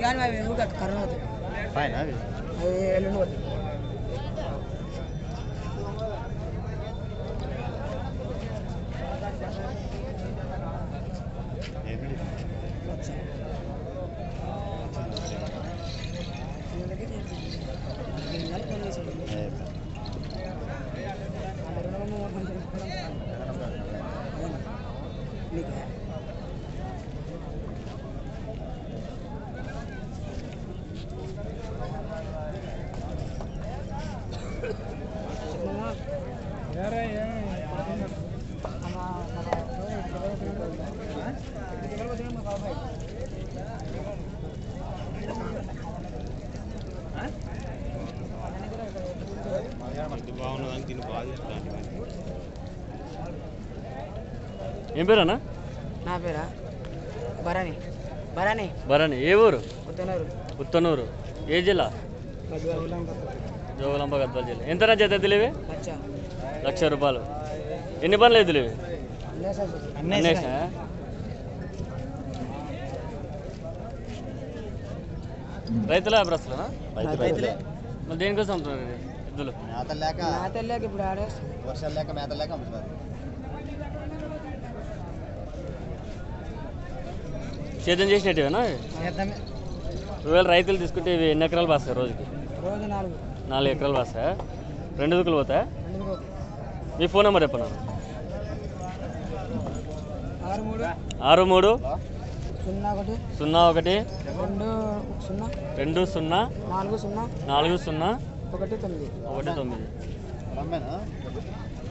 కానీ అవి ఊరికే కరోనా అవుతాయి పైన అవి అవి ఎల్లుండి పోతాయి ఏంటి? ఏ, ఏం పేరు అన్న నా పేరా బరాని బరాని బరాని ఏ ఊరు పుత్తనూరు ఉత్తనూరు ఏ జిల్లా జోగులంబ గద్వాల జిల్లా ఎంత జత తెలివి అచ్చా లక్ష రూపాయలు ఎన్ని పనులు అయితే తెలివి అన్నేసా రైతుల వ్యాపారస్తులనా రైతు రైతులే మరి దేనికోసం అమ్ముతున్నారు ఇది ఎద్దులు మేత లేక నా తెల్లాక ఇప్పుడు ఆడే వర్షాలు లేక మేత లేక అమ్ముతున్నారు సేద్యం చేసినట్టువేనా ఇవి? చేద్దామే ఒకవేళ రైతులు తీసుకుంటే ఇవి ఎన్ని ఎకరాలు పాస్తాయి రోజుకి రోజు నాలుగు నాలుగు ఎకరాలు పాస్తాయా రెండు దుక్కులు పోతాయా రెండు పోతాయి మీ ఫోన్ నెంబర్ చెప్పను ఆరు మూడు ఆరు మూడు సున్నా ఒకటి సున్నా ఒకటి రెండు సున్నా రెండు సున్నా నాలుగు సున్నా నాలుగు సున్నా ఒకటి తొమ్మిది ఒకటి తొమ్మిది రమ్మేనా